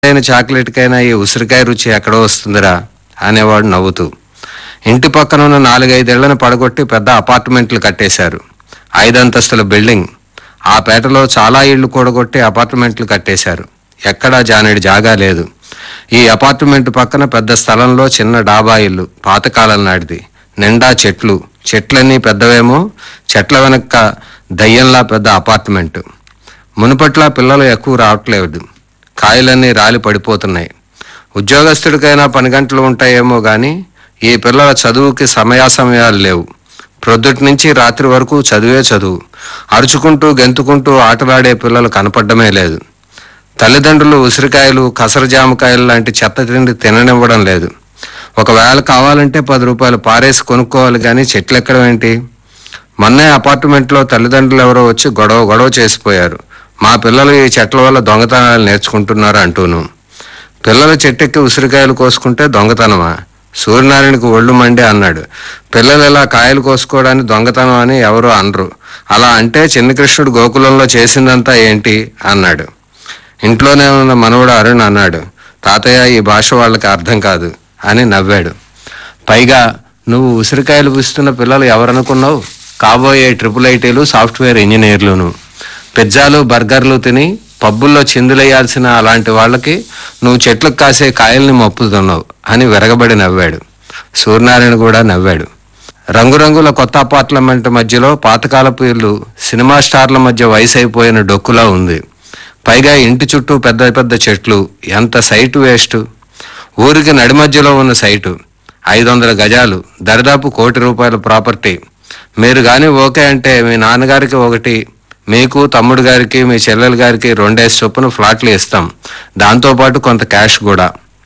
అయిన చాక్లెట్కైనా ఈ ఉసిరికాయ రుచి ఎక్కడో వస్తుందిరా అనేవాడు నవ్వుతూ ఇంటి పక్కన ఉన్న నాలుగైదేళ్లను పడగొట్టి పెద్ద అపార్ట్మెంట్లు కట్టేశారు ఐదంతస్తుల బిల్డింగ్ ఆ పేటలో చాలా ఇళ్లు కూడగొట్టి అపార్ట్మెంట్లు కట్టేశారు ఎక్కడా జానేడు జాగా లేదు ఈ అపార్ట్మెంట్ పక్కన పెద్ద స్థలంలో చిన్న డాబా ఇల్లు పాతకాలం నాటిది నిండా చెట్లు చెట్లన్నీ పెద్దవేమో చెట్ల వెనక దయ్యంలా పెద్ద అపార్ట్మెంట్ మునుపట్లా పిల్లలు ఎక్కువ రావట్లేదు కాయలన్నీ రాలి పడిపోతున్నాయి ఉద్యోగస్తుడికైనా పని గంటలు ఉంటాయేమో కానీ ఈ పిల్లల చదువుకి సమయాసమయాలు లేవు ప్రొద్దుటి నుంచి రాత్రి వరకు చదువే చదువు అరుచుకుంటూ గెంతుకుంటూ ఆటలాడే పిల్లలు కనపడమే లేదు తల్లిదండ్రులు ఉసిరికాయలు కసర జామకాయలు లాంటి చెత్త తిండి తిననివ్వడం లేదు ఒకవేళ కావాలంటే పది రూపాయలు పారేసి కొనుక్కోవాలి కానీ చెట్లు ఎక్కడం ఏంటి మొన్నే అపార్ట్మెంట్లో తల్లిదండ్రులు ఎవరో వచ్చి గొడవ గొడవ చేసిపోయారు మా పిల్లలు ఈ చెట్ల వల్ల దొంగతనాలు నేర్చుకుంటున్నారు అంటూను పిల్లలు చెట్టెక్కి ఉసిరికాయలు కోసుకుంటే దొంగతనమా సూర్యనారాయణకి ఒళ్ళు మండే అన్నాడు పిల్లలు ఇలా కాయలు కోసుకోవడానికి దొంగతనం అని ఎవరు అనరు అలా అంటే చిన్నకృష్ణుడు గోకులంలో చేసిందంతా ఏంటి అన్నాడు ఇంట్లోనే ఉన్న మనవడు అరుణ్ అన్నాడు తాతయ్య ఈ భాష వాళ్ళకి అర్థం కాదు అని నవ్వాడు పైగా నువ్వు ఉసిరికాయలు పుస్తున్న పిల్లలు ఎవరనుకున్నావు కాబోయే ట్రిపుల్ ఐటీలు సాఫ్ట్వేర్ ఇంజనీర్లును పిజ్జాలు బర్గర్లు తిని పబ్బుల్లో చిందులేయాల్సిన అలాంటి వాళ్ళకి నువ్వు చెట్లకు కాసే కాయల్ని మప్పుతున్నావు అని విరగబడి నవ్వాడు సూర్యనారాయణ కూడా నవ్వాడు రంగురంగుల కొత్త అపార్ట్మెంట్ మధ్యలో పాతకాలపు ఇల్లు సినిమా స్టార్ల మధ్య వయసు అయిపోయిన డొక్కులా ఉంది పైగా ఇంటి చుట్టూ పెద్ద పెద్ద చెట్లు ఎంత సైటు వేస్ట్ ఊరికి నడి మధ్యలో ఉన్న సైటు ఐదు వందల గజాలు దరిదాపు కోటి రూపాయల ప్రాపర్టీ మీరు కానీ ఓకే అంటే మీ నాన్నగారికి ఒకటి మీకు తమ్ముడు గారికి మీ చెల్లెలు గారికి రెండేసి చొప్పున ఫ్లాట్లు ఇస్తాం దాంతోపాటు కొంత క్యాష్ కూడా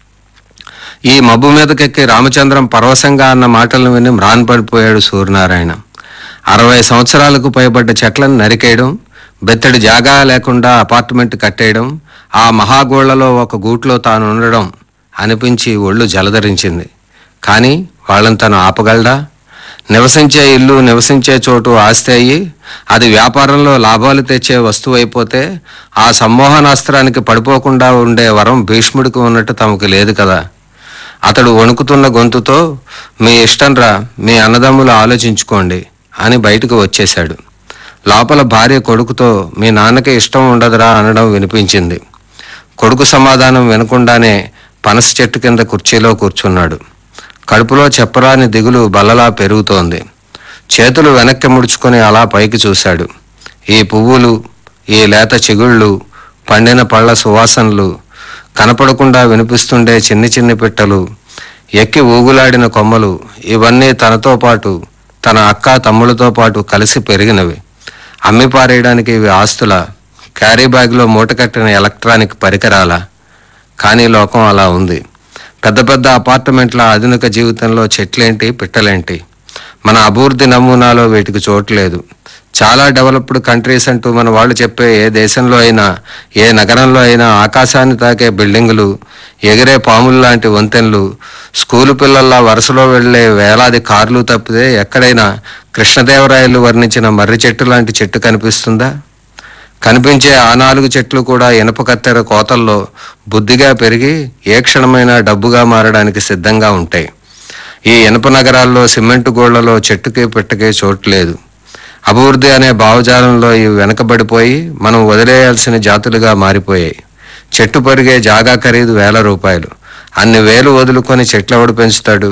ఈ మబ్బు మీదకెక్కి రామచంద్రం పరవశంగా అన్న మాటలను విని మ్రాన్పడిపోయాడు సూర్యనారాయణ అరవై సంవత్సరాలకు పైబడ్డ చెట్లను నరికేయడం బెత్తడి జాగా లేకుండా అపార్ట్మెంట్ కట్టేయడం ఆ మహాగోళ్లలో ఒక గూట్లో తాను ఉండడం అనిపించి ఒళ్ళు జలధరించింది కానీ వాళ్ళని తను ఆపగలడా నివసించే ఇల్లు నివసించే చోటు ఆస్తి అయ్యి అది వ్యాపారంలో లాభాలు తెచ్చే వస్తువు అయిపోతే ఆ సమ్మోహనాస్త్రానికి పడిపోకుండా ఉండే వరం భీష్ముడికి ఉన్నట్టు తమకు లేదు కదా అతడు వణుకుతున్న గొంతుతో మీ ఇష్టంరా మీ అన్నదమ్ములు ఆలోచించుకోండి అని బయటకు వచ్చేశాడు లోపల భార్య కొడుకుతో మీ నాన్నకి ఇష్టం ఉండదురా అనడం వినిపించింది కొడుకు సమాధానం వినకుండానే పనస చెట్టు కింద కుర్చీలో కూర్చున్నాడు కడుపులో చెప్పరాని దిగులు బల్లలా పెరుగుతోంది చేతులు వెనక్కి ముడుచుకొని అలా పైకి చూశాడు ఈ పువ్వులు ఈ లేత చిగుళ్ళు పండిన పళ్ళ సువాసనలు కనపడకుండా వినిపిస్తుండే చిన్ని చిన్ని పిట్టలు ఎక్కి ఊగులాడిన కొమ్మలు ఇవన్నీ తనతో పాటు తన అక్క తమ్ముళ్ళతో పాటు కలిసి పెరిగినవి అమ్మి పారేయడానికి ఇవి ఆస్తుల క్యారీ బ్యాగ్లో మూటకట్టిన ఎలక్ట్రానిక్ పరికరాల కానీ లోకం అలా ఉంది పెద్ద పెద్ద అపార్ట్మెంట్ల ఆధునిక జీవితంలో చెట్లేంటి పిట్టలేంటి మన అభివృద్ధి నమూనాలో వీటికి చోటు లేదు చాలా డెవలప్డ్ కంట్రీస్ అంటూ మన వాళ్ళు చెప్పే ఏ దేశంలో అయినా ఏ నగరంలో అయినా ఆకాశాన్ని తాకే బిల్డింగులు ఎగిరే పాములు లాంటి వంతెనలు స్కూలు పిల్లల్లా వరుసలో వెళ్లే వేలాది కార్లు తప్పితే ఎక్కడైనా కృష్ణదేవరాయలు వర్ణించిన మర్రి చెట్టు లాంటి చెట్టు కనిపిస్తుందా కనిపించే ఆ నాలుగు చెట్లు కూడా ఇనప కత్తెర కోతల్లో బుద్ధిగా పెరిగి ఏ క్షణమైనా డబ్బుగా మారడానికి సిద్ధంగా ఉంటాయి ఈ ఇనప నగరాల్లో సిమెంటు గోళ్లలో చెట్టుకి పెట్టకే చోటు లేదు అభివృద్ధి అనే భావజాలంలో ఇవి వెనకబడిపోయి మనం వదిలేయాల్సిన జాతులుగా మారిపోయాయి చెట్టు పెరిగే జాగా ఖరీదు వేల రూపాయలు అన్ని వేలు వదులుకొని చెట్లెవడు పెంచుతాడు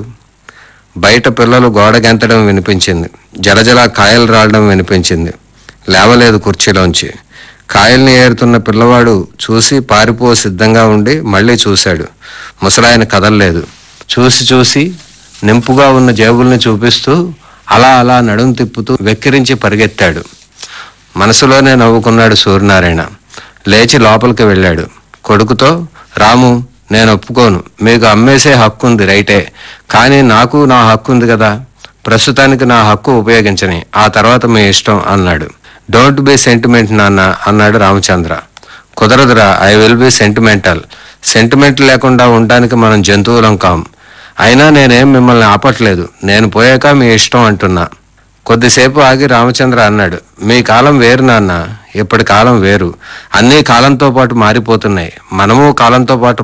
బయట పిల్లలు గోడ గెంతడం వినిపించింది జలజల కాయలు రాలడం వినిపించింది లేవలేదు కుర్చీలోంచి కాయల్ని ఏరుతున్న పిల్లవాడు చూసి పారిపో సిద్ధంగా ఉండి మళ్ళీ చూశాడు ముసలాయన కదలలేదు చూసి చూసి నింపుగా ఉన్న జేబుల్ని చూపిస్తూ అలా అలా నడుం తిప్పుతూ వెక్కిరించి పరిగెత్తాడు మనసులోనే నవ్వుకున్నాడు సూర్యనారాయణ లేచి లోపలికి వెళ్ళాడు కొడుకుతో రాము నేను ఒప్పుకోను మీకు అమ్మేసే హక్కు ఉంది రైటే కానీ నాకు నా హక్కు ఉంది కదా ప్రస్తుతానికి నా హక్కు ఉపయోగించని ఆ తర్వాత మీ ఇష్టం అన్నాడు డోంట్ బి సెంటిమెంట్ నాన్న అన్నాడు రామచంద్ర కుదరదురా I will be sentimental sentiment లేకుండా ఉండడానికి మనం జంతువులం కాం అయినా నేనేం మిమ్మల్ని ఆపట్లేదు నేను పోయాక మీ ఇష్టం అంటున్నా కొద్దిసేపు ఆగి రామచంద్ర అన్నాడు మీ కాలం వేరు నాన్న ఇప్పటి కాలం వేరు అన్నీ కాలంతో పాటు మారిపోతున్నాయి మనము కాలంతో పాటు